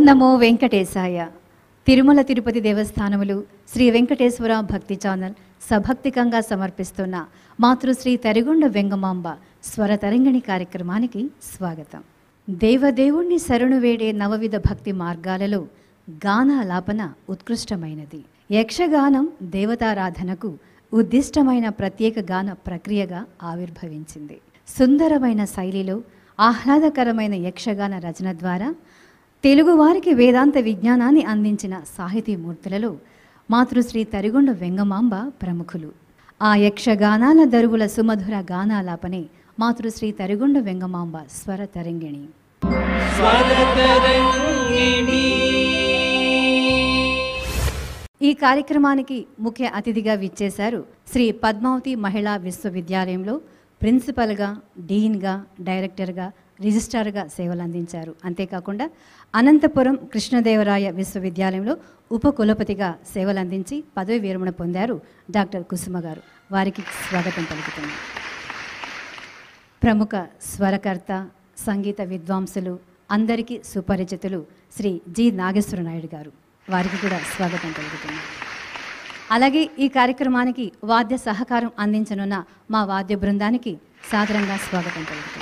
నమో వెంకటేశాయ తిరుమల తిరుపతి దేవస్థానములు శ్రీ వెంకటేశ్వర భక్తి ఛానల్ సభక్తికంగా సమర్పిస్తున్న మాతృశ్రీ తరిగొండ వెంగమాంబ స్వర తరంగిణి కార్యక్రమానికి స్వాగతం దేవదేవుణ్ణి శరణు వేడే నవవిధ భక్తి మార్గాలలో గానాలాపన ఉత్కృష్టమైనది యక్షగానం దేవతారాధనకు ఉద్దిష్టమైన ప్రత్యేక గాన ప్రక్రియగా ఆవిర్భవించింది సుందరమైన శైలిలో ఆహ్లాదకరమైన యక్షగాన రచన ద్వారా తెలుగువారికి వేదాంత విజ్ఞానాన్ని అందించిన సాహితీమూర్తులలో మాతృశ్రీ తరిగొండ వెంగమాంబ ప్రముఖులు ఆ యక్షగానాల దరువుల సుమధుర గానాలాపనే మాతృశ్రీ తరిగొండ వెంగమాంబ స్వర తరంగిణి ఈ కార్యక్రమానికి ముఖ్య అతిథిగా విచ్చేశారు శ్రీ పద్మావతి మహిళా విశ్వవిద్యాలయంలో ప్రిన్సిపల్గా డీన్గా డైరెక్టర్గా రిజిస్ట్రార్గా సేవలు అందించారు అంతేకాకుండా అనంతపురం కృష్ణదేవరాయ విశ్వవిద్యాలయంలో ఉపకులపతిగా సేవలు అందించి పదవి విరమణ పొందారు డాక్టర్ కుసుమ గారు వారికి స్వాగతం పలుకుతున్నాను ప్రముఖ స్వరకర్త సంగీత విద్వాంసులు అందరికీ సుపరిచితులు శ్రీ జి నాగేశ్వర నాయుడు గారు వారికి కూడా స్వాగతం కలుగుతుంది అలాగే ఈ కార్యక్రమానికి వాద్య సహకారం అందించనున్న మా వాద్య బృందానికి సాదరంగా స్వాగతం కలుగుతుంది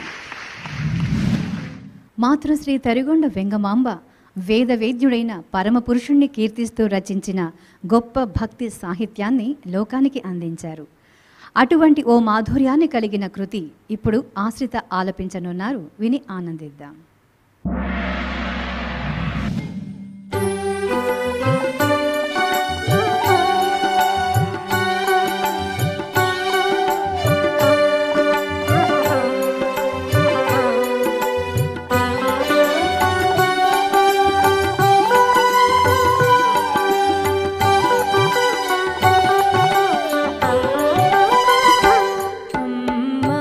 మాతృశ్రీ తరిగొండ వెంగమాంబ వేద వేద్యుడైన పరమపురుషుణ్ణి కీర్తిస్తూ రచించిన గొప్ప భక్తి సాహిత్యాన్ని లోకానికి అందించారు అటువంటి ఓ మాధుర్యాన్ని కలిగిన కృతి ఇప్పుడు ఆశ్రిత ఆలపించనున్నారు విని ఆనందిద్దాం అమ్మా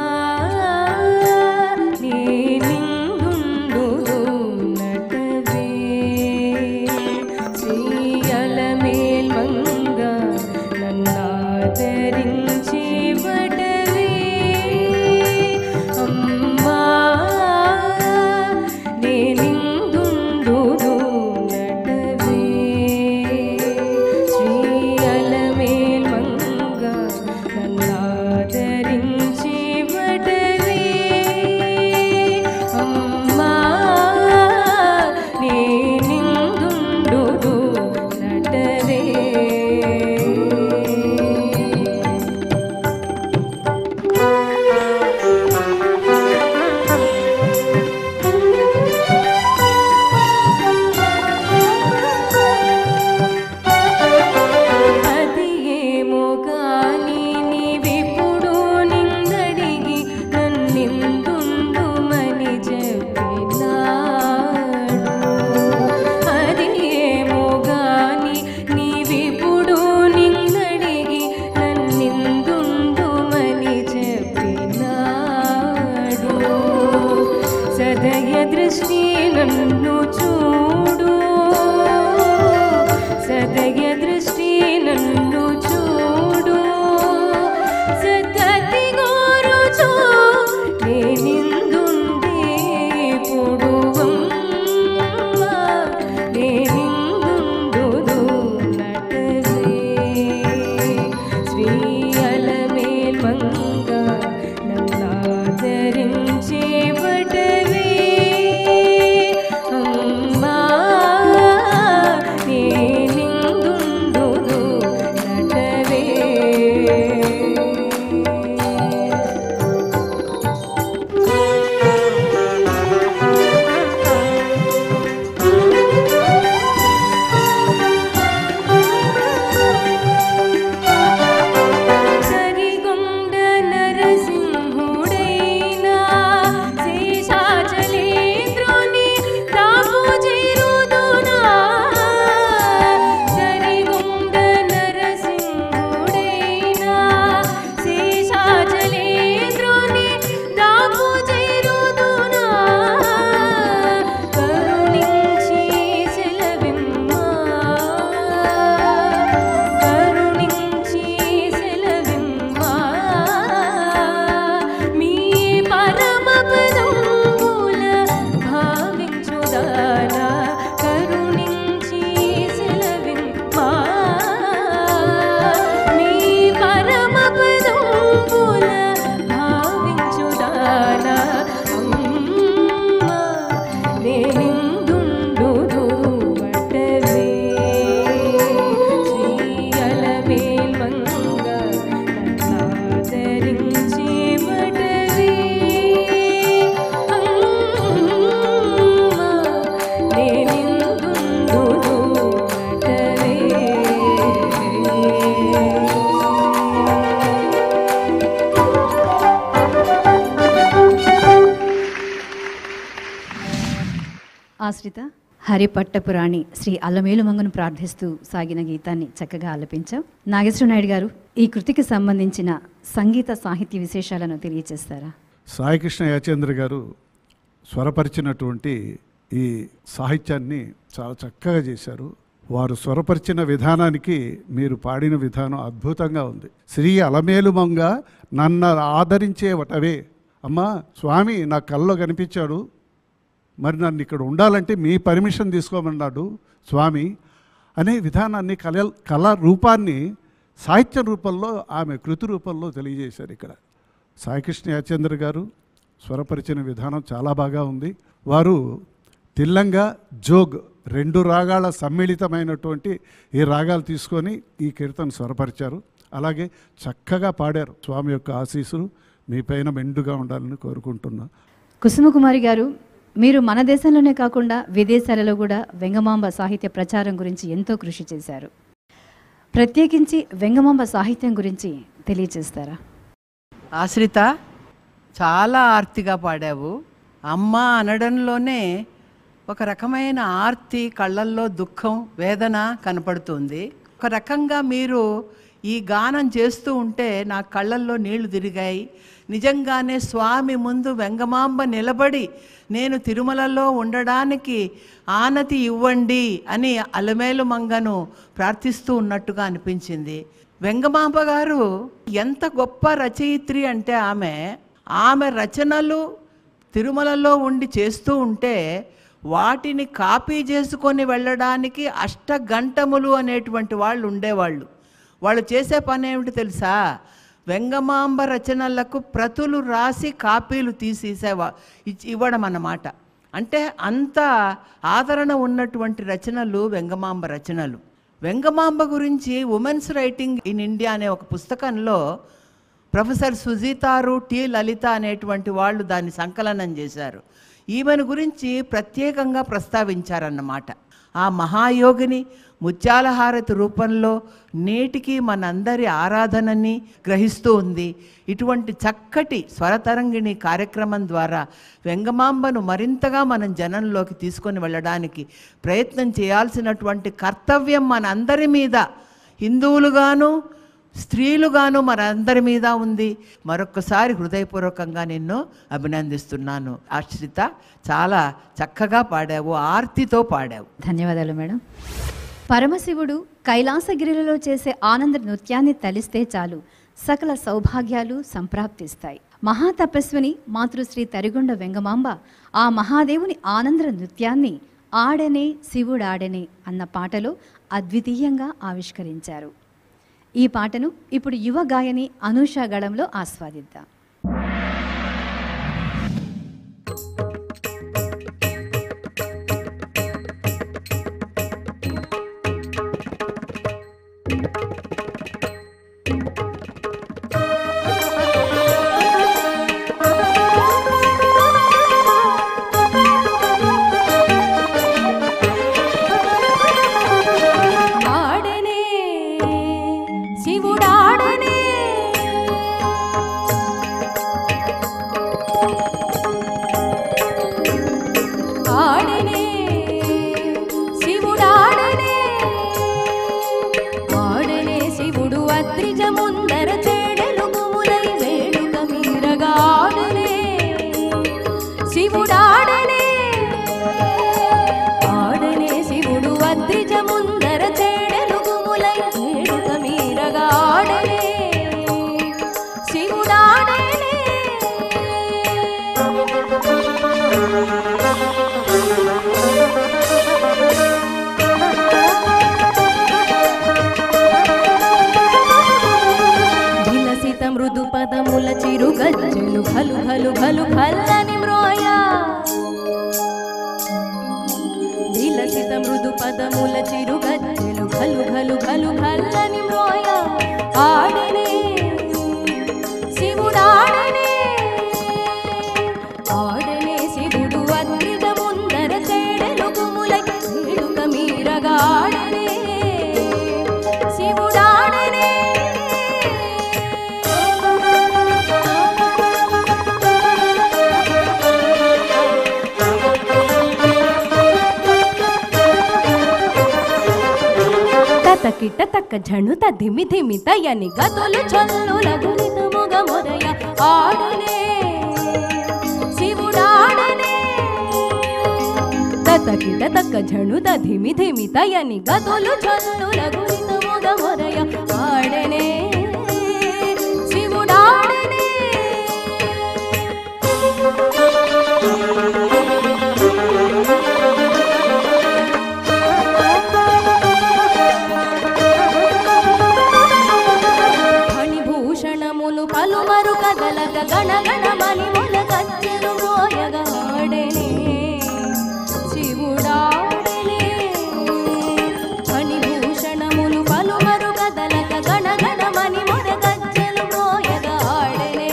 నీ నిండుండు నటవే శ్రీ అలమేల్ మంగ నన్నాదరించి వటవే అమ్మా నీ నిండుండు నటవే శ్రీ అలమేల్ మంగ నన్నాదరించి వటవే అమ్మా నీ నిందుండు నటవే ఆశ్రిత హరిపట్టపురాణి శ్రీ అల్లమేలుమంగను ప్రార్థిస్తూ సాగిన గీతాన్ని చక్కగా ఆలపించాం నాగేశ్వర నాయుడు గారు ఈ కృతికి సంబంధించిన సంగీత సాహిత్య విశేషాలను తెలియజేస్తారా సాయికృష్ణ యాచేంద్ర గారు స్వరపరిచినటువంటి ఈ సాహిత్యాన్ని చాలా చక్కగా చేశారు వారు స్వరపరిచిన విధానానికి మీరు పాడిన విధానం అద్భుతంగా ఉంది శ్రీ అలమేలుమంగ నన్ను ఆదరించేవటవే అమ్మా స్వామి నా కల్లో కనిపించాడు మరి నన్ను ఇక్కడ ఉండాలంటే మీ పర్మిషన్ తీసుకోమన్నాడు స్వామి అనే విధానాన్ని కళ కళ రూపాన్ని సాహిత్య రూపంలో ఆమె కృతి రూపంలో తెలియజేశారు ఇక్కడ సాయికృష్ణ యాచంద్ర గారు స్వరపరిచిన విధానం చాలా బాగా ఉంది వారు తిల్లంగా జోగ్ రెండు రాగాల సమ్మిళితమైనటువంటి ఈ రాగాలు తీసుకొని ఈ కీర్తన స్వరపరిచారు అలాగే చక్కగా పాడారు స్వామి యొక్క ఆశీస్సులు మీ పైన మెండుగా ఉండాలని కోరుకుంటున్నా కుసుమకుమారి గారు మీరు మన దేశంలోనే కాకుండా విదేశాలలో కూడా వెంగమాంబ సాహిత్య ప్రచారం గురించి ఎంతో కృషి చేశారు ప్రత్యేకించి వెంగమాంబ సాహిత్యం గురించి తెలియజేస్తారా ఆశ్రిత చాలా ఆర్తిగా పాడావు అమ్మ అనడంలోనే ఒక రకమైన ఆర్తి కళ్ళల్లో దుఃఖం వేదన కనపడుతుంది ఒక రకంగా మీరు ఈ గానం చేస్తూ ఉంటే నా కళ్ళల్లో నీళ్లు తిరిగాయి నిజంగానే స్వామి ముందు వెంగమాంబ నిలబడి నేను తిరుమలలో ఉండడానికి ఆనతి ఇవ్వండి అని అలమేలు మంగను ప్రార్థిస్తూ ఉన్నట్టుగా అనిపించింది వెంగమాంబ గారు ఎంత గొప్ప రచయిత్రి అంటే ఆమె ఆమె రచనలు తిరుమలలో ఉండి చేస్తూ ఉంటే వాటిని కాపీ చేసుకొని వెళ్ళడానికి అష్టగంటములు అనేటువంటి వాళ్ళు ఉండేవాళ్ళు వాళ్ళు చేసే పని ఏమిటి తెలుసా వెంగమాంబ రచనలకు ప్రతులు రాసి కాపీలు తీసేసేవా ఇచ్చి- ఇవ్వడం అన్నమాట అంటే అంత ఆదరణ ఉన్నటువంటి రచనలు వెంగమాంబ రచనలు వెంగమాంబ గురించి ఉమెన్స్ రైటింగ్ ఇన్ ఇండియా అనే ఒక పుస్తకంలో ప్రొఫెసర్ సుజీతారు టి లలిత అనేటువంటి వాళ్ళు దాన్ని సంకలనం చేశారు ఈమెను గురించి ప్రత్యేకంగా ప్రస్తావించారన్నమాట ఆ మహాయోగిని ముత్యాలహారతి రూపంలో నేటికి మనందరి ఆరాధనని గ్రహిస్తూ ఉంది ఇటువంటి చక్కటి స్వరతరంగిణి కార్యక్రమం ద్వారా వెంగమాంబను మరింతగా మనం జనంలోకి తీసుకొని వెళ్ళడానికి ప్రయత్నం చేయాల్సినటువంటి కర్తవ్యం మనందరి మీద హిందువులుగాను స్త్రీలుగాను మనందరి మీద ఉంది మరొకసారి హృదయపూర్వకంగా నిన్ను అభినందిస్తున్నాను ఆశ్రిత చాలా చక్కగా పాడావు ఆర్తితో పాడావు ధన్యవాదాలు మేడం పరమశివుడు కైలాసగిరిలలో చేసే ఆనంద నృత్యాన్ని తలిస్తే చాలు సకల సౌభాగ్యాలు సంప్రాప్తిస్తాయి మహాతపస్విని మాతృశ్రీ తరిగొండ వెంగమాంబ ఆ మహాదేవుని ఆనంద నృత్యాన్ని ఆడనే శివుడాడనే అన్న పాటలో అద్వితీయంగా ఆవిష్కరించారు ఈ పాటను ఇప్పుడు యువ గాయని అనూష గళంలో ఆస్వాదిద్దాం ఆడనే శివుడాడనే ఆడనే శివుడాడనే ఆడనే శివుడు అద్రిజ ముందర చెడలు గుములై వేడుక మీరగా ఆడనే శివుడాడనే ఆడనే శివుడు అద్రిజ ముందర చెడలు గుములై వేడుక మీరగా ఆడనే శివుడాడనే విలసిత మృదు పదముల చిరు గజ్జలు భలు భలు భలు భల్లని మ్రోయా విలసిత మృదు పదముల చిరు గజ్జలు భలు భలు భలు భల్లని మ్రోయా ఆడనే శివుడాడనే ఆడనే శివుడు అద్రిజ ముందర చెడలు గుములై వేడుక మీరగా ఆడనే శివుడాడనే ఝణుత ధిమి ధిమి తయని గతులు చల్లుల గురితముగ మొరయ ఆడనే శివుడాడనే తతకిట తక్క ఝణుత ధిమి ధిమి తయని గతులు చల్లుల గురితముగ మొరయ ఆడనే శివుడాడనే ఫణిభూషణములు పలుమరు కదలక గణగణమని ముల కచ్చెలు మోయగాడనే శివుడాడనే ఫణిభూషణములు పలుమరు కదలక గణగణమని ముల కచ్చెలు మోయగాడనే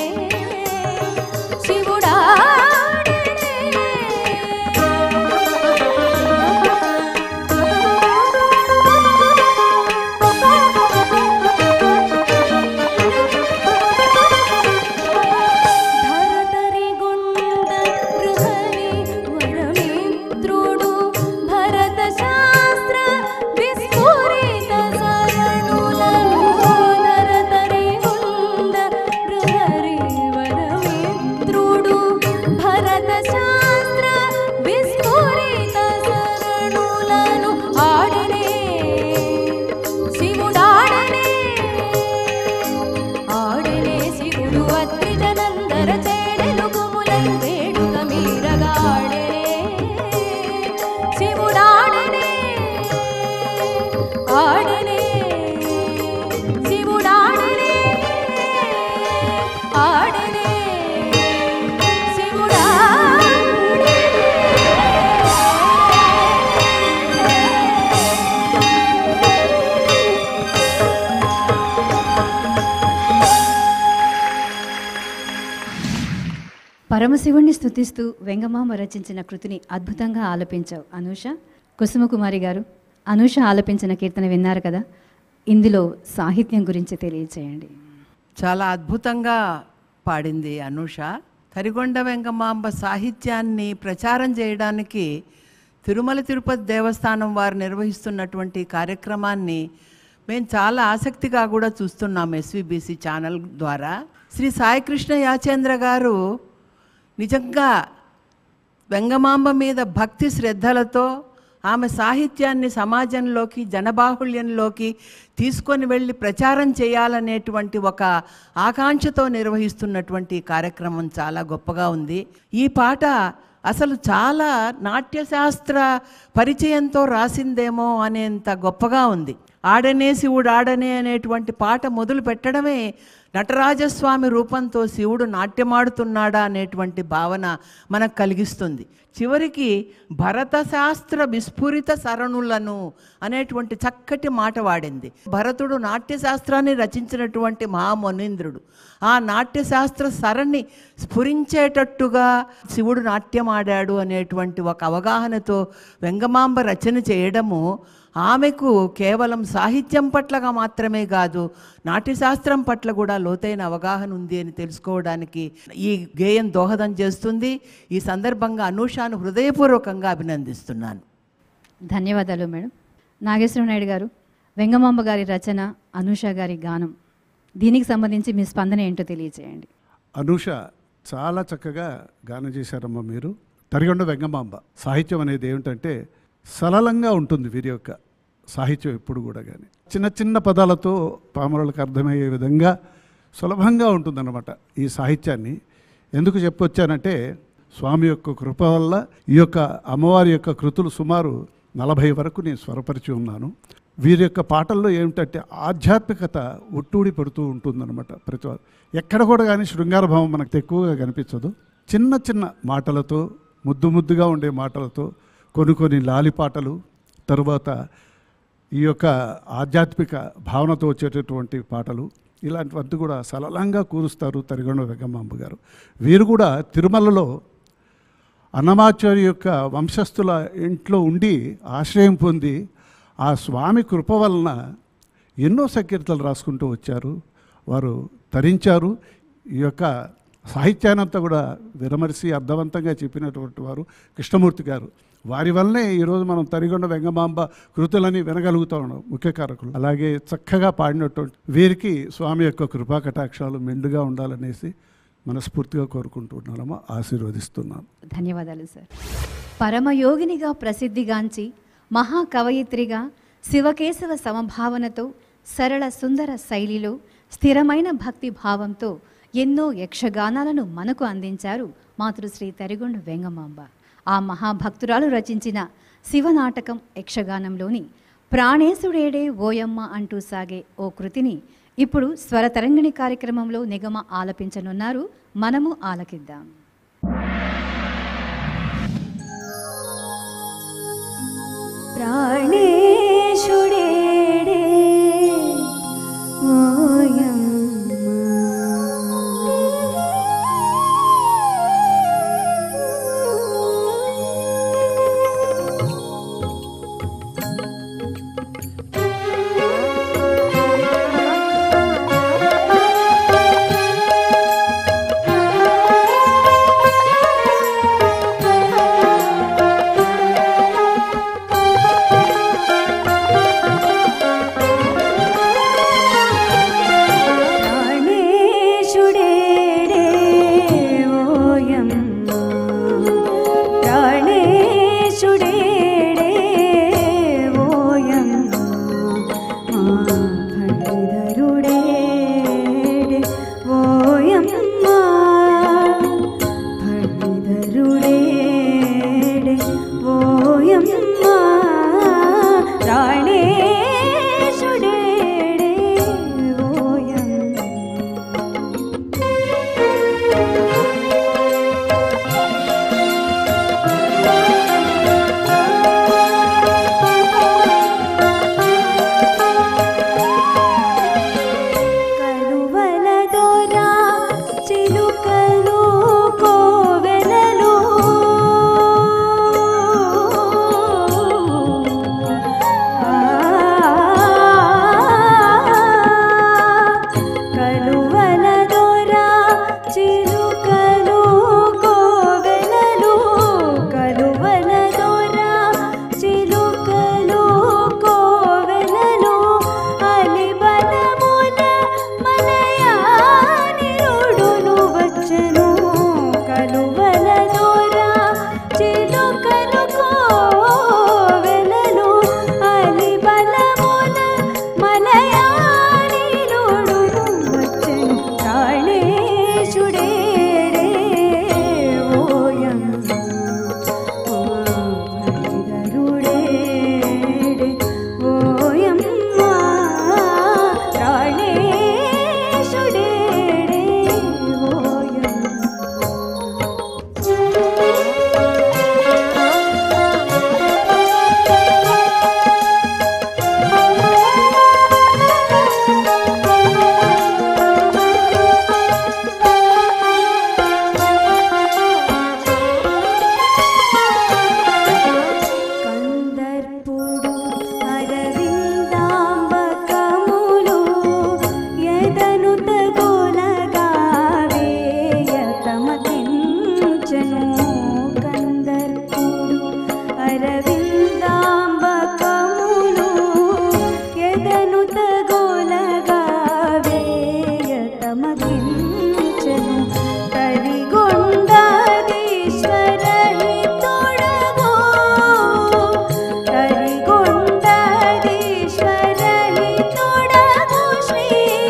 ధరతరి గుండ బృహరి వరమిత్రుడు భరత శాస్త్ర విస్ఫురిత సరణులను ధరతరి గుండ బృహరి వరమిత్రుడు భరత శాస్త్ర విస్ఫురిత సరణులను ఆడనే శివుడాడనే ఆడనే శివుడు అత్రిజనందర చేడెలు గుములై వేడుక మీరగాడనే శివుడాడనే ఆడనే శివుడాడనే ఆడనే శివుడాడనే పరమశివుణ్ణి స్తుతిస్తూ వెంగమామ రచించిన కృతిని అద్భుతంగా ఆలపించావు అనూష కుసుమకుమారి గారు అనూష ఆలపించిన కీర్తన విన్నారు కదా ఇందులో సాహిత్యం గురించి తెలియచేయండి చాలా అద్భుతంగా పాడింది అనూష తరిగొండ వెంగమాంబ సాహిత్యాన్ని ప్రచారం చేయడానికి తిరుమల తిరుపతి దేవస్థానం వారు నిర్వహిస్తున్నటువంటి కార్యక్రమాన్ని మేము చాలా ఆసక్తిగా కూడా చూస్తున్నాం ఎస్విబిసి ఛానల్ ద్వారా శ్రీ సాయికృష్ణ యాచేంద్ర గారు నిజంగా వెంగమాంబ మీద భక్తి శ్రద్ధలతో ఆమె సాహిత్యాన్ని సమాజంలోకి జనబాహుళ్యంలోకి తీసుకొని వెళ్ళి ప్రచారం చేయాలనేటువంటి ఒక ఆకాంక్షతో నిర్వహిస్తున్నటువంటి ఈ కార్యక్రమం చాలా గొప్పగా ఉంది ఈ పాట అసలు చాలా నాట్యశాస్త్ర పరిచయంతో రాసిందేమో అనేంత గొప్పగా ఉంది ఆడనే శివుడు ఆడనే అనేటువంటి పాట మొదలు పెట్టడమే నటరాజస్వామి రూపంతో శివుడు నాట్యమాడుతున్నాడా అనేటువంటి భావన మనకు కలిగిస్తుంది చివరికి భరత శాస్త్ర విస్ఫురిత సరణులను అనేటువంటి చక్కటి మాట వాడింది భరతుడు నాట్యశాస్త్రాన్ని రచించినటువంటి మహామునీంద్రుడు ఆ నాట్యశాస్త్ర సరణి స్ఫురించేటట్టుగా శివుడు నాట్యమాడాడు అనేటువంటి ఒక అవగాహనతో వెంగమాంబ రచన చేయడము ఆమెకు కేవలం సాహిత్యం పట్లగా మాత్రమే కాదు నాట్యశాస్త్రం పట్ల కూడా లోతైన అవగాహన ఉంది అని తెలుసుకోవడానికి ఈ గేయం దోహదం చేస్తుంది ఈ సందర్భంగా అనూషాను హృదయపూర్వకంగా అభినందిస్తున్నాను ధన్యవాదాలు మేడం నాగేశ్వర నాయుడు గారు వెంగమాంబ గారి రచన అనూష గారి గానం దీనికి సంబంధించి మీ స్పందన ఏంటో తెలియచేయండి అనూష చాలా చక్కగా గానం చేశారమ్మా మీరు తరిగొండ వెంగమాంబ సాహిత్యం అనేది ఏమిటంటే సరళంగా ఉంటుంది వీరి యొక్క సాహిత్యం ఎప్పుడు కూడా కానీ చిన్న చిన్న పదాలతో పామరులకు అర్థమయ్యే విధంగా సులభంగా ఉంటుందన్నమాట ఈ సాహిత్యాన్ని ఎందుకు చెప్పొచ్చానంటే స్వామి యొక్క కృప వల్ల ఈ యొక్క అమ్మవారి యొక్క కృతులు సుమారు నలభై వరకు నేను స్వరపరిచి ఉన్నాను వీరి యొక్క పాటల్లో ఏమిటంటే ఆధ్యాత్మికత ఉట్టూడి పడుతూ ఉంటుందన్నమాట ప్రతి వారు ఎక్కడ కూడా కానీ శృంగార భావం మనకు ఎక్కువగా కనిపించదు చిన్న చిన్న మాటలతో ముద్దు ముద్దుగా ఉండే మాటలతో కొన్ని కొన్ని లాలి పాటలు తరువాత ఈ యొక్క ఆధ్యాత్మిక భావనతో వచ్చేటటువంటి పాటలు ఇలాంటివన్నీ కూడా సరళంగా కూరుస్తారు తరిగొండ వెంగమ్మ గారు వీరు కూడా తిరుమలలో అన్నమాచార్య యొక్క వంశస్థుల ఇంట్లో ఉండి ఆశ్రయం పొంది ఆ స్వామి కృప వలన ఎన్నో సంకీర్తనలు రాసుకుంటూ వచ్చారు వారు తరించారు ఈ యొక్క సాహిత్యానంతా కూడా విరమరిసి అర్థవంతంగా చెప్పినటువంటి వారు కృష్ణమూర్తి గారు వారి వల్లనే ఈరోజు మనం తరిగొండ వెంగమాంబ కృతులని వినగలుగుతా ఉన్నాం ముఖ్య కారకులు అలాగే చక్కగా పాడినటువంటి వీరికి స్వామి యొక్క కృపా కటాక్షాలు మెండుగా ఉండాలనేసి మనస్ఫూర్తిగా కోరుకుంటున్నాము ఆశీర్వదిస్తున్నాను ధన్యవాదాలు సార్ పరమయోగినిగా ప్రసిద్ధిగాంచి మహాకవయిత్రిగా శివకేశవ సమభావనతో సరళ సుందర శైలిలో స్థిరమైన భక్తి భావంతో ఎన్నో యక్షగానాలను మనకు అందించారు మాతృశ్రీ తరిగొండ వెంగమాంబ ఆ మహాభక్తురాలు రచించిన శివనాటకం యక్షగానంలోని ప్రాణేశుడేడే ఓయమ్మ అంటూ సాగే ఓ కృతిని ఇప్పుడు స్వరతరంగిణి కార్యక్రమంలో నిగమ ఆలపించనున్నారు మనము ఆలకిద్దాం ప్రాణేశుడేడే ప్రాణేశుడేడే ఓయమ్మ ప్రాణేశుడేడే ఓయమ్మ మా భండరుడేడే ఓయమ్మ భండరుడేడే ఓయమ్మ ప్రాణేశుడేడే ఓయమ్మ కలువల దొరా చిలుకలు కోవెలలు కలువల దొరా చిలుకలు కోవెలలు కలువల దొరా చిలుకలు కోవెలలు అలి బలముల మలయానిరుడును వచ్చెను కలువల దొరా చిలుకలు కోవెలలు అలి బలముల మలయానిరుడును వచ్చెను ప్రాణేశుడే ఓయమ్మ భైరరుడేడే ఓయమ్మ ప్రాణేశుడేడే ఓయమ్మ కందర్పుడు అరవిందాంబకములు ఎదను తగులగా వేయ తమకించను కందర్పుడు అరవిందాంబకములు ఎదను తగులగా వేయ తమకించను తరిగొండీశ్వరని తొడగో తరిగొండీశ్వరని తొడగో శ్రీ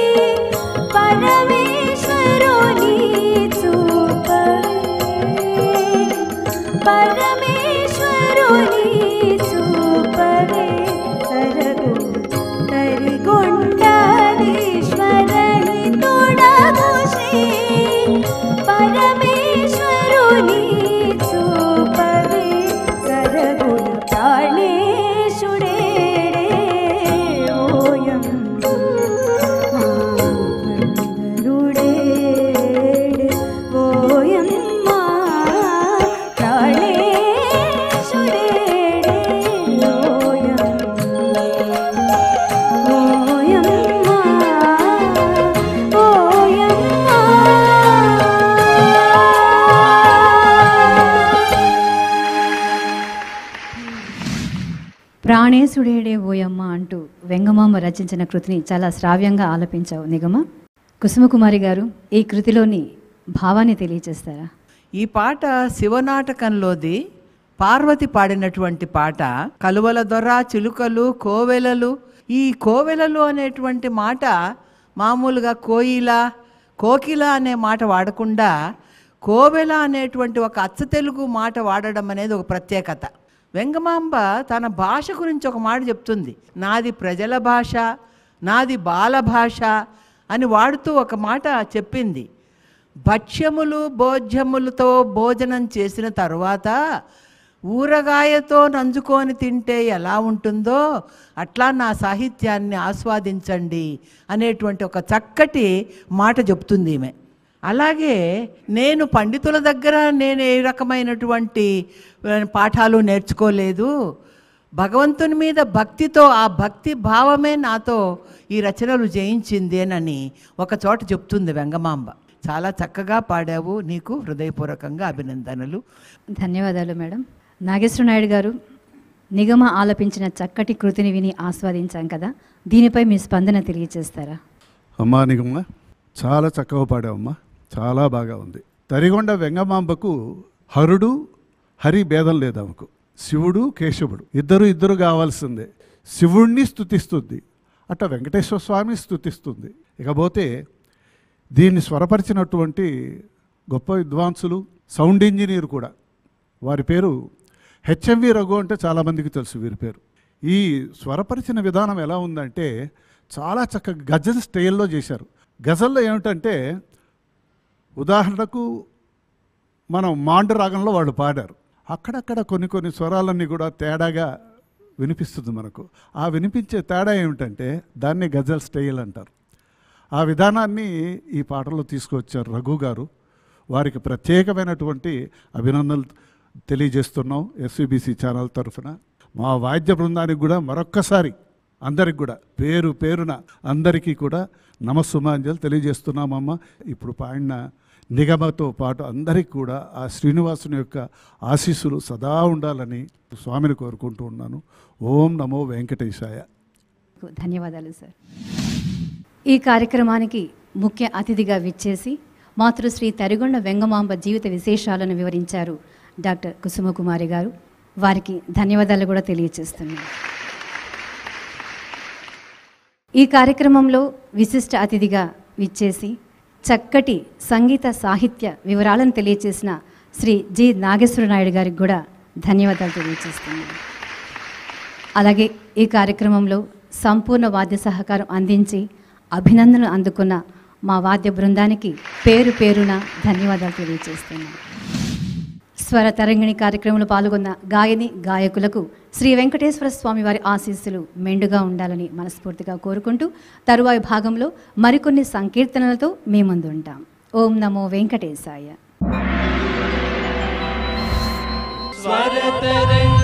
పరమేశ్వరుని చూపవే పరమేశ్వరుని చూపవే సరగు తరిగొండీశ్వరని తొడగో శ్రీ పరమేశ్వరుని చూపవే సరగు ప్రాణేశుడేడే ఓయమ్మ భండరుడేడే ప్రాణేశుడేడే ఓయమ్మ అంటూ వెంగమాంబ రచించిన కృతిని చాలా శ్రావ్యంగా ఆలపించావు నిగమ కుసుమకుమారి గారు ఈ కృతిలోని భావాన్ని తెలియచేస్తారా ఈ పాట శివనాటకంలోది పార్వతి పాడినటువంటి పాట కలువల దొర చిలుకలు కోవెలలు ఈ కోవెలలు అనేటువంటి మాట మామూలుగా కోయిల కోకిల అనే మాట వాడకుండా కోవెల అనేటువంటి ఒక అచ్చ తెలుగు మాట వాడడం అనేది ఒక ప్రత్యేకత వెంగమాంబ తన భాష గురించి ఒక మాట చెప్తుంది నాది ప్రజల భాష నాది బాల భాష అని వాడుతూ ఒక మాట చెప్పింది భక్ష్యములు భోజ్యములతో భోజనం చేసిన తరువాత ఊరగాయతో నంజుకొని తింటే ఎలా ఉంటుందో అట్లా నా సాహిత్యాన్ని ఆస్వాదించండి అనేటువంటి ఒక చక్కటి మాట చెప్తుంది ఈమె అలాగే నేను పండితుల దగ్గర నేను ఏ రకమైనటువంటి ఆ, పాఠాలు నేర్చుకోలేదు భగవంతుని మీద భక్తితో ఆ భక్తి భావమే నాతో ఈ రచనలు జయించింది అని ఒక చోట చెప్తుంది వెంగమాంబ చాలా చక్కగా పాడావు నీకు హృదయపూర్వకంగా అభినందనలు ధన్యవాదాలు మేడం నాగేశ్వర నాయుడు గారు నిగమ ఆలపించిన చక్కటి కృతిని విని ఆస్వాదించాం కదా దీనిపై మీ స్పందన తెలియచేస్తారా అమ్మా నిగమ్మ చాలా చక్కగా పాడావమ్మా చాలా బాగా ఉంది తరిగొండ వెంగమాంబకు హరుడు హరి భేదం లేదు ఆమెకు శివుడు కేశవుడు ఇద్దరు ఇద్దరు కావాల్సిందే శివుణ్ణి స్తుతిస్తుంది అట్ట వెంకటేశ్వర స్వామి స్తుతిస్తుంది ఇకపోతే దీన్ని స్వరపరిచినటువంటి గొప్ప విద్వాంసులు సౌండ్ ఇంజనీర్ కూడా వారి పేరు హెచ్ఎంవి రఘు అంటే చాలామందికి తెలుసు వీరి పేరు ఈ స్వరపరిచిన విధానం ఎలా ఉందంటే చాలా చక్కగా గజల్ స్టైల్లో చేశారు గజల్లో ఏమిటంటే ఉదాహరణకు మనం మాండు రాగంలో వాళ్ళు పాడారు అక్కడక్కడ కొన్ని కొన్ని స్వరాలన్నీ కూడా తేడాగా వినిపిస్తుంది మనకు ఆ వినిపించే తేడా ఏమిటంటే దాన్ని గజల్ స్టైల్ అంటారు ఆ విధానాన్ని ఈ పాటలో తీసుకొచ్చారు రఘు గారు వారికి ప్రత్యేకమైనటువంటి అభినందనలు తెలియజేస్తున్నాం ఎస్విబిసి ఛానల్ తరఫున మా వాద్య బృందానికి కూడా మరొక్కసారి అందరికి కూడా పేరు పేరున అందరికీ కూడా నమస్సుమాంజలు తెలియజేస్తున్నామమ్మ ఇప్పుడు పాడిన నిగమతో పాటు అందరికీ కూడా ఆ శ్రీనివాసుని యొక్క ఆశీస్సులు సదా ఉండాలని స్వామిని కోరుకుంటూ ఉన్నాను ఓం నమో వెంకటేశాయ ధన్యవాదాలు సార్ ఈ కార్యక్రమానికి ముఖ్య అతిథిగా విచ్చేసి మాతృశ్రీ తరిగొండ వెంగమాంబ జీవిత విశేషాలను వివరించారు డాక్టర్ కుసుమకుమారి గారు వారికి ధన్యవాదాలు కూడా తెలియజేస్తున్నాను ఈ కార్యక్రమంలో విశిష్ట అతిథిగా విచ్చేసి చక్కటి సంగీత సాహిత్య వివరాలను తెలియచేసిన శ్రీ జి నాగేశ్వర నాయుడు గారికి కూడా ధన్యవాదాలు తెలియజేస్తున్నాను అలాగే ఈ కార్యక్రమంలో సంపూర్ణ వాద్య సహకారం అందించి అభినందనలు అందుకున్న మా వాద్య బృందానికి పేరు పేరున ధన్యవాదాలు తెలియజేస్తున్నాను స్వర తరంగిణి కార్యక్రమంలో పాల్గొన్న గాయని గాయకులకు శ్రీ వెంకటేశ్వర స్వామి వారి ఆశీస్సులు మెండుగా ఉండాలని మనస్ఫూర్తిగా కోరుకుంటూ తరువాయి భాగంలో మరికొన్ని సంకీర్తనలతో మీ ముందు ఉంటాం ఓం నమో వెంకటేశాయ स्वरतरङ्ग